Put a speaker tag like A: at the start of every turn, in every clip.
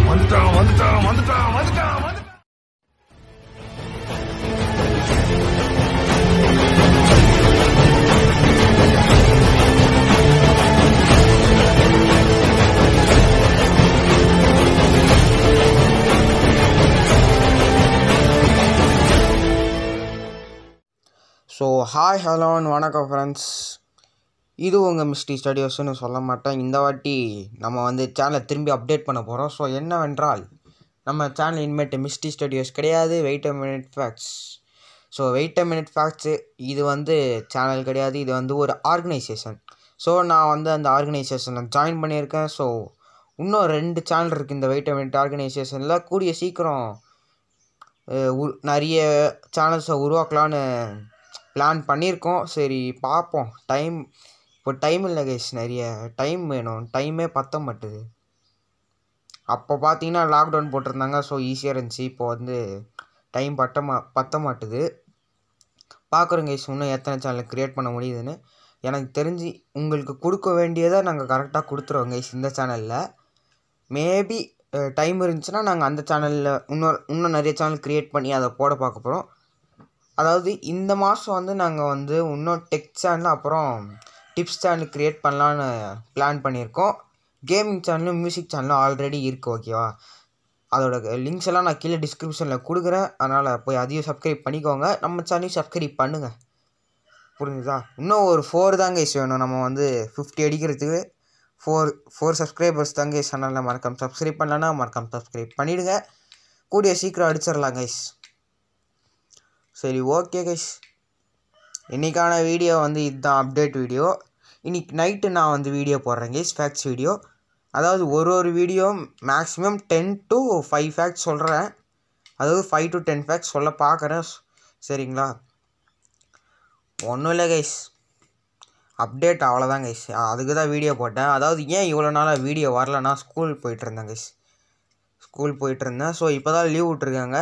A: வந்துட்டான் வந்துட்டான் வந்துட்டான் வந்துட்டான் வந்துட்டான்
B: ஸோ ஹாய் ஹலோ வணக்கம் ஃப்ரெண்ட்ஸ் இது உங்கள் மிஸ்டி ஸ்டடியோஸ்னு சொல்ல மாட்டேன் இந்த வாட்டி நம்ம வந்து சேனலை திரும்பி அப்டேட் பண்ண போகிறோம் ஸோ என்னவென்றால் நம்ம சேனல் இனிமேட்டு மிஸ்டி ஸ்டடியோஸ் கிடையாது wait a minute facts so wait a minute facts இது வந்து சேனல் கிடையாது இது வந்து ஒரு ஆர்கனைசேஷன் ஸோ நான் வந்து அந்த ஆர்கனைசேஷனில் ஜாயின் பண்ணியிருக்கேன் ஸோ இன்னும் ரெண்டு சேனல் இருக்குது இந்த வெயிட் அ மினிட் ஆர்கனைசேஷனில் கூடிய சீக்கிரம் அஹ், உரு நிறைய சேனல்ஸை உருவாக்கலான்னு பிளான் பண்ணியிருக்கோம் சரி பார்ப்போம் டைம் இப்போ டைம் இல்லை கைஸ் நிறைய டைம் வேணும் டைமே பத்த மாட்டுது அப்போ பார்த்தீங்கன்னா லாக்டவுன் போட்டிருந்தாங்க ஸோ ஈஸியாக இருந்துச்சு இப்போ வந்து டைம் பட்ட மா பத்த மாட்டுது பார்க்குறோம் கைஸ் இன்னும் எத்தனை சேனல் க்ரியேட் பண்ண முடியுதுன்னு எனக்கு தெரிஞ்சு உங்களுக்கு கொடுக்க வேண்டியதை நாங்கள் கரெக்டாக கொடுத்துருவோம் கைஸ் இந்த சேனலில் மேபி டைம் இருந்துச்சுன்னா நாங்கள் அந்த சேனலில் இன்னொரு இன்னும் நிறைய சேனல் க்ரியேட் பண்ணி அதை போட பார்க்க போகிறோம் அதாவது இந்த மாதம் வந்து நாங்கள் வந்து இன்னும் டெக் சேனல் அப்புறம் டிப்ஸ் சேனல் க்ரியேட் பண்ணலான்னு பிளான் பண்ணியிருக்கோம் கேமிங் சேனலும் மியூசிக் சேனலும் ஆல்ரெடி இருக்குது ஓகேவா அதோட லிங்க்ஸ் எல்லாம் நான் கீழே டிஸ்கிரிப்ஷனில் கொடுக்குறேன் அதனால் போய் அதையும் சப்ஸ்கிரைப் பண்ணிக்கோங்க நம்ம சேனலையும் சப்ஸ்கிரைப் பண்ணுங்கள் புரிஞ்சுதா இன்னும் ஒரு ஃபோர் தான் கைஸ் வேணும் நம்ம வந்து ஃபிஃப்டி அடிக்கிறதுக்கு ஃபோர் ஃபோர் சப்ஸ்கிரைபர்ஸ் தான் கைஸ் அதனால் மறக்காம சப்ஸ்கிரைப் பண்ணலன்னா மறக்காம சப்ஸ்கிரைப் பண்ணிவிடுங்க கூடிய சீக்கிரம் அடிச்சிடலாம் கைஸ் சரி ஓகே கைஸ் இன்றைக்கான வீடியோ வந்து இதுதான் அப்டேட் வீடியோ இன்னைக்கு நைட்டு நான் வந்து வீடியோ போடுறேன் கைஸ் ஃபேக்ட்ஸ் வீடியோ அதாவது ஒரு ஒரு video maximum ten to five facts சொல்கிறேன் அதாவது ஃபைவ் டு டென் ஃபேக்ட்ஸ் சொல்ல பார்க்குறேன் சரிங்களா ஒன்றும் இல்லை கைஸ் அப்டேட் அவ்வளோதான் கைஸ் அதுக்கு தான் வீடியோ போட்டேன் அதாவது ஏன் இவ்வளோ நாளாக வீடியோ வரலன்னா ஸ்கூல் போயிட்டு இருந்தேன் கைஸ் ஸ்கூல் போயிட்டு இருந்தேன் ஸோ இப்போ தான் லீவ் விட்ருக்காங்க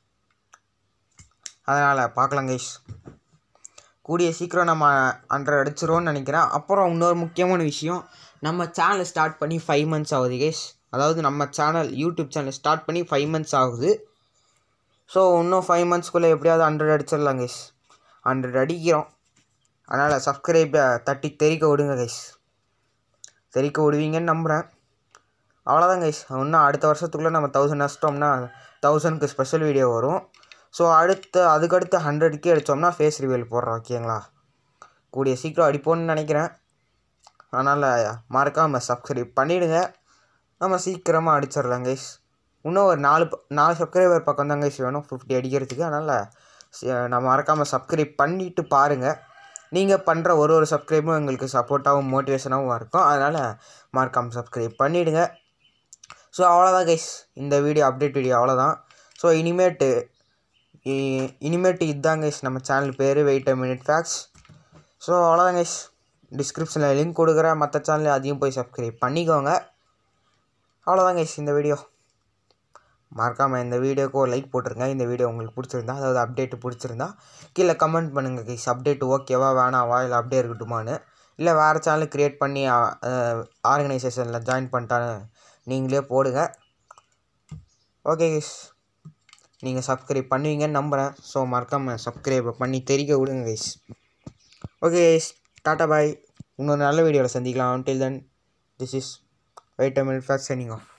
B: அதனால் பார்க்கலாம் கைஸ் கூடிய சீக்கிரம் நம்ம ஹண்ட்ரட் அடிச்சிருவோம்னு நினைக்கிறேன் அப்புறம் இன்னொரு முக்கியமான விஷயம் நம்ம சேனலை ஸ்டார்ட் பண்ணி ஃபைவ் மந்த்ஸ் ஆகுது கைஸ் அதாவது நம்ம சேனல் யூடியூப் சேனல் ஸ்டார்ட் பண்ணி ஃபைவ் மந்த்ஸ் ஆகுது ஸோ இன்னும் ஃபைவ் மந்த்ஸ்க்குள்ளே எப்படியாவது ஹண்ட்ரட் அடிச்சிடலாம் கைஸ் ஹண்ட்ரட் அடிக்கிறோம் அதனால் சப்ஸ்கிரைபை தட்டி தெறிக்க விடுங்க கைஸ் தெறிக்க விடுவீங்கன்னு நம்புகிறேன் அவ்வளோதான் கைஸ் இன்னும் அடுத்த வருஷத்துக்குள்ளே நம்ம தௌசண்ட் அடிச்சிட்டோம்னா தௌசண்ட்க்கு ஸ்பெஷல் வீடியோ வரும் ஸோ அடுத்து அதுக்கடுத்து ஹண்ட்ரட்க்கே அடித்தோம்னா ஃபேஸ் ரிவீல் போடுறோம் ஓகேங்களா கூடிய சீக்கிரம் அடிப்போம்னு நினைக்கிறேன் அதனால் மறக்காமல் சப்ஸ்கிரைப் பண்ணிவிடுங்க நம்ம சீக்கிரமாக அடிச்சிடலாம் கைஸ் இன்னும் ஒரு நாலு ப- நாலு சப்ஸ்கிரைபர் பக்கம் தான் கைஸ் வேணும் ஃபிஃப்டி அடிக்கிறதுக்கு அதனால் சி- நான் மறக்காமல் சப்ஸ்கிரைப் பண்ணிவிட்டு பாருங்கள் நீங்கள் பண்ணுற ஒரு ஒரு சப்ஸ்கிரைபும் எங்களுக்கு சப்போர்ட்டாகவும் மோட்டிவேஷனாகவும் இருக்கும் அதனால் மறக்காமல் சப்ஸ்கிரைப் பண்ணிவிடுங்க ஸோ அவ்வளோதான் கைஸ் இந்த வீடியோ அப்டேட் வீடியோ அவ்வளோதான் ஸோ இனிமேட்டு இ- இனிமேட்டு இதுதான் கைஸ் நம்ம சேனல் பேர் wait a minute facts so அவ்வளோதான் கைஸ் டிஸ்கிரிப்ஷனில் லிங்க் கொடுக்குறேன் மற்ற சேனல் அதையும் போய் சப்ஸ்கிரைப் பண்ணிக்கோங்க அவ்வளோதான் கைஸ் இந்த வீடியோ மறக்காமல் இந்த வீடியோக்கு ஒரு லைக் போட்டுருங்க இந்த வீடியோ உங்களுக்கு பிடிச்சிருந்தா அதாவது அப்டேட் பிடிச்சிருந்தா கீழே கமெண்ட் பண்ணுங்கள் கைஸ் அப்டேட் ஓகேவா வேணாவா இல்லை அப்படியே இருக்கட்டுமான்னு இல்லை வேறு சேனல் க்ரியேட் பண்ணி ஆர்கனைசேஷனில் ஜாயின் பண்ணிட்டான்னு நீங்களே போடுங்க ஓகே கைஸ் நீங்கள் சப்ஸ்கிரைப் பண்ணுவீங்கன்னு நம்புகிறேன் ஸோ மறக்காமல் சப்ஸ்கிரைப் பண்ணி தெரிக்க விடுங்க guys okay guys tata bye இன்னொரு நல்ல வீடியோவில் சந்திக்கலாம் until then this is wait a minute for signing of